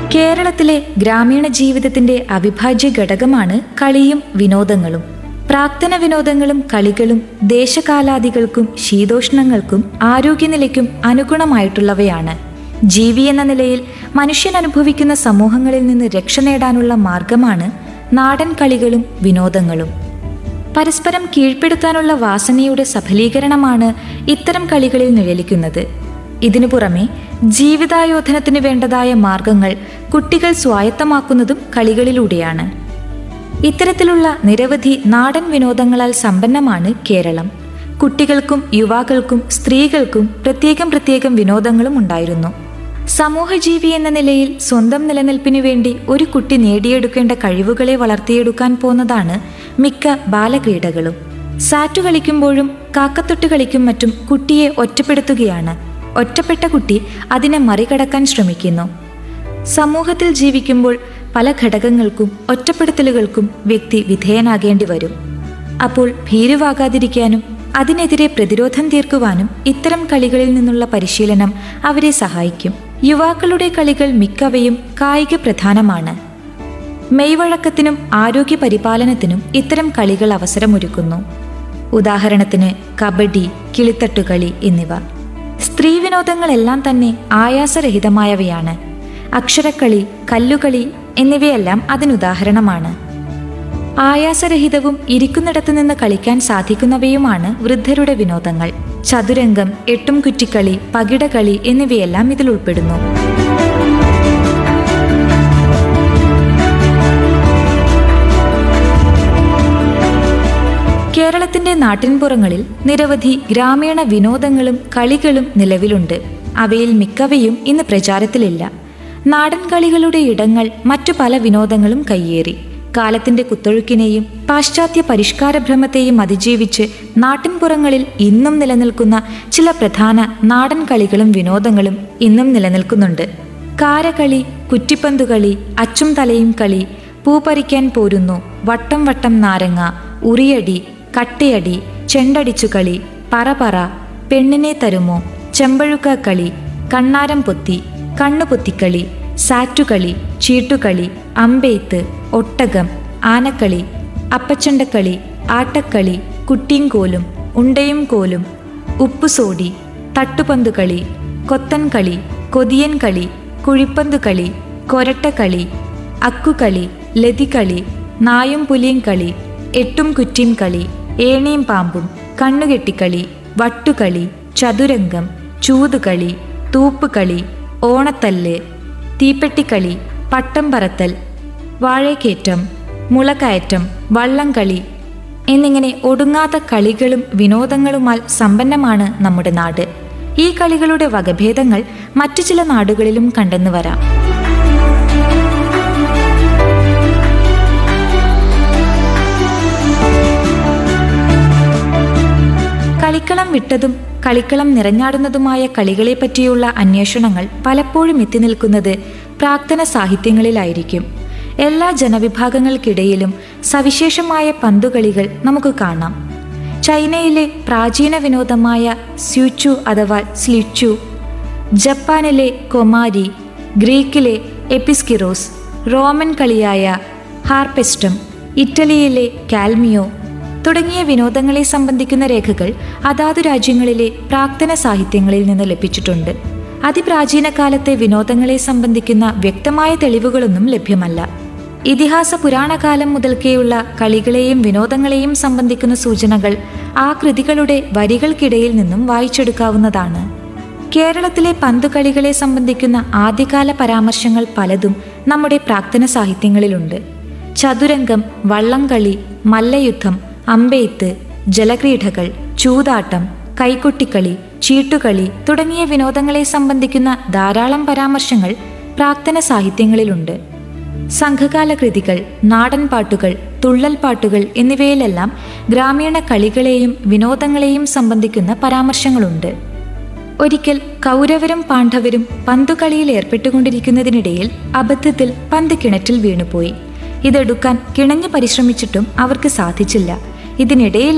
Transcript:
കേരളത്തിലെ ഗ്രാമീണ ജീവിതത്തിന്റെ അവിഭാജ്യ ഘടകമാണ് കളിയും വിനോദങ്ങളും പ്രാക്തന വിനോദങ്ങളും കളികളും ദേശകാലാദികൾക്കും ശീതോഷ്ണങ്ങൾക്കും ആരോഗ്യനിലയ്ക്കും അനുഗുണമായിട്ടുള്ളവയാണ് ജീവി എന്ന നിലയിൽ മനുഷ്യൻ അനുഭവിക്കുന്ന സമൂഹങ്ങളിൽ നിന്ന് രക്ഷ നേടാനുള്ള മാർഗമാണ് നാടൻ കളികളും വിനോദങ്ങളും പരസ്പരം കീഴ്പ്പെടുത്താനുള്ള വാസനയുടെ സഫലീകരണമാണ് ഇത്തരം കളികളിൽ നിഴലിക്കുന്നത് ഇതിനു പുറമെ ജീവിതായോധനത്തിന് വേണ്ടതായ മാർഗങ്ങൾ കുട്ടികൾ സ്വായത്തമാക്കുന്നതും കളികളിലൂടെയാണ് ഇത്തരത്തിലുള്ള നിരവധി നാടൻ വിനോദങ്ങളാൽ സമ്പന്നമാണ് കേരളം കുട്ടികൾക്കും യുവാക്കൾക്കും സ്ത്രീകൾക്കും പ്രത്യേകം പ്രത്യേകം വിനോദങ്ങളും ഉണ്ടായിരുന്നു സമൂഹജീവി എന്ന നിലയിൽ സ്വന്തം നിലനിൽപ്പിനു വേണ്ടി ഒരു കുട്ടി നേടിയെടുക്കേണ്ട കഴിവുകളെ വളർത്തിയെടുക്കാൻ പോന്നതാണ് മിക്ക ബാലക്രീഡകളും സാറ്റു കളിക്കുമ്പോഴും കാക്കത്തൊട്ട് കളിക്കും മറ്റും കുട്ടിയെ ഒറ്റപ്പെടുത്തുകയാണ് ഒറ്റപ്പെട്ട കുട്ടി അതിനെ മറികടക്കാൻ ശ്രമിക്കുന്നു സമൂഹത്തിൽ ജീവിക്കുമ്പോൾ പല ഘടകങ്ങൾക്കും ഒറ്റപ്പെടുത്തലുകൾക്കും വ്യക്തി വിധേയനാകേണ്ടി വരും അപ്പോൾ ഭീരുവാകാതിരിക്കാനും അതിനെതിരെ പ്രതിരോധം തീർക്കുവാനും ഇത്തരം കളികളിൽ നിന്നുള്ള പരിശീലനം അവരെ സഹായിക്കും യുവാക്കളുടെ കളികൾ മിക്കവയും കായിക പ്രധാനമാണ് മെയ്വഴക്കത്തിനും ആരോഗ്യ പരിപാലനത്തിനും ഇത്തരം കളികൾ അവസരമൊരുക്കുന്നു ഉദാഹരണത്തിന് കബഡി കിളിത്തട്ടുകളി എന്നിവ സ്ത്രീ വിനോദങ്ങളെല്ലാം തന്നെ ആയാസരഹിതമായവയാണ് അക്ഷരക്കളി കല്ലുകളി എന്നിവയെല്ലാം അതിനുദാഹരണമാണ് ആയാസരഹിതവും ഇരിക്കുന്നിടത്തു നിന്ന് കളിക്കാൻ സാധിക്കുന്നവയുമാണ് വൃദ്ധരുടെ വിനോദങ്ങൾ ചതുരംഗം എട്ടും കുറ്റിക്കളി പകിടകളി എന്നിവയെല്ലാം ഇതിൽ ഉൾപ്പെടുന്നു കേരളത്തിന്റെ നാട്ടിൻപുറങ്ങളിൽ നിരവധി ഗ്രാമീണ വിനോദങ്ങളും കളികളും നിലവിലുണ്ട് അവയിൽ മിക്കവയും ഇന്ന് പ്രചാരത്തിലില്ല നാടൻ കളികളുടെ ഇടങ്ങൾ മറ്റു പല വിനോദങ്ങളും കയ്യേറി കാലത്തിന്റെ കുത്തൊഴുക്കിനെയും പാശ്ചാത്യ പരിഷ്കാരഭ്രമത്തെയും അതിജീവിച്ച് നാട്ടിൻപുറങ്ങളിൽ ഇന്നും നിലനിൽക്കുന്ന ചില പ്രധാന നാടൻ കളികളും വിനോദങ്ങളും ഇന്നും നിലനിൽക്കുന്നുണ്ട് കാരകളി കുറ്റിപ്പന്തുകളി അച്ചും തലയും കളി പൂപ്പറിക്കാൻ പോരുന്നു വട്ടം വട്ടം നാരങ്ങ ഉറിയടി കട്ടയടി ചെണ്ടടിച്ചു കളി പറപറ പെണ്ണിനെ തരുമോ ചെമ്പഴുക്ക കളി കണ്ണാരം പൊത്തി കണ്ണുപൊത്തിക്കളി സാറ്റുകളി ചീട്ടുകളി അമ്പെയ്ത്ത് ഒട്ടകം ആനക്കളി അപ്പച്ചണ്ടക്കളി ആട്ടക്കളി കുട്ടിയും ഉണ്ടയും കോലും ഉപ്പുസോടി തട്ടുപന്തുകളി കൊത്തൻകളി കൊതിയൻ കളി കുഴിപ്പന്തുകളി കൊരട്ടക്കളി അക്കുകളി ലതികളി നായും പുലിയും കളി എട്ടും കുറ്റിയും കളി ഏണിയും പാമ്പും കണ്ണുകെട്ടിക്കളി വട്ടുകളി ചതുരംഗം ചൂതുകളി തൂപ്പുകളി ഓണത്തല്ല് തീപ്പെട്ടിക്കളി പട്ടം പറത്തൽ വാഴേക്കേറ്റം മുളകയറ്റം വള്ളംകളി എന്നിങ്ങനെ ഒടുങ്ങാത്ത കളികളും വിനോദങ്ങളുമാൽ സമ്പന്നമാണ് നമ്മുടെ നാട് ഈ കളികളുടെ വകഭേദങ്ങൾ മറ്റു ചില നാടുകളിലും കണ്ടെന്നു വരാം കളിക്കളം വിട്ടതും കളിക്കളം നിറഞ്ഞാടുന്നതുമായ കളികളെപ്പറ്റിയുള്ള അന്വേഷണങ്ങൾ പലപ്പോഴും എത്തി നിൽക്കുന്നത് പ്രാക്തന സാഹിത്യങ്ങളിലായിരിക്കും എല്ലാ ജനവിഭാഗങ്ങൾക്കിടയിലും സവിശേഷമായ പന്തുകളികൾ നമുക്ക് കാണാം ചൈനയിലെ പ്രാചീന വിനോദമായ സ്യൂച്ചു അഥവാ സ്ലിച്ചു ജപ്പാനിലെ കൊമാരി ഗ്രീക്കിലെ എപ്പിസ്കിറോസ് റോമൻ കളിയായ ഹാർപെസ്റ്റം ഇറ്റലിയിലെ കാൽമിയോ തുടങ്ങിയ വിനോദങ്ങളെ സംബന്ധിക്കുന്ന രേഖകൾ അതാതു രാജ്യങ്ങളിലെ പ്രാക്തന സാഹിത്യങ്ങളിൽ നിന്ന് ലഭിച്ചിട്ടുണ്ട് അതിപ്രാചീന കാലത്തെ വിനോദങ്ങളെ സംബന്ധിക്കുന്ന വ്യക്തമായ തെളിവുകളൊന്നും ലഭ്യമല്ല ഇതിഹാസ പുരാണകാലം മുതൽക്കേയുള്ള കളികളെയും വിനോദങ്ങളെയും സംബന്ധിക്കുന്ന സൂചനകൾ ആ കൃതികളുടെ വരികൾക്കിടയിൽ നിന്നും വായിച്ചെടുക്കാവുന്നതാണ് കേരളത്തിലെ പന്തുകളികളെ സംബന്ധിക്കുന്ന ആദ്യകാല പരാമർശങ്ങൾ പലതും നമ്മുടെ പ്രാക്തന സാഹിത്യങ്ങളിലുണ്ട് ചതുരംഗം വള്ളംകളി മല്ലയുദ്ധം അമ്പെയ്ത്ത് ജലക്രീഡകൾ ചൂതാട്ടം കൈകൊട്ടിക്കളി ചീട്ടുകളി തുടങ്ങിയ വിനോദങ്ങളെ സംബന്ധിക്കുന്ന ധാരാളം പരാമർശങ്ങൾ പ്രാക്തന സാഹിത്യങ്ങളിലുണ്ട് സംഘകാല കൃതികൾ നാടൻ പാട്ടുകൾ തുള്ളൽ പാട്ടുകൾ എന്നിവയിലെല്ലാം ഗ്രാമീണ കളികളെയും വിനോദങ്ങളെയും സംബന്ധിക്കുന്ന പരാമർശങ്ങളുണ്ട് ഒരിക്കൽ കൗരവരും പാണ്ഡവരും പന്തുകളിയിൽ ഏർപ്പെട്ടുകൊണ്ടിരിക്കുന്നതിനിടയിൽ അബദ്ധത്തിൽ പന്ത് കിണറ്റിൽ വീണുപോയി ഇതെടുക്കാൻ കിണഞ്ഞു പരിശ്രമിച്ചിട്ടും അവർക്ക് സാധിച്ചില്ല ഇതിനിടയിൽ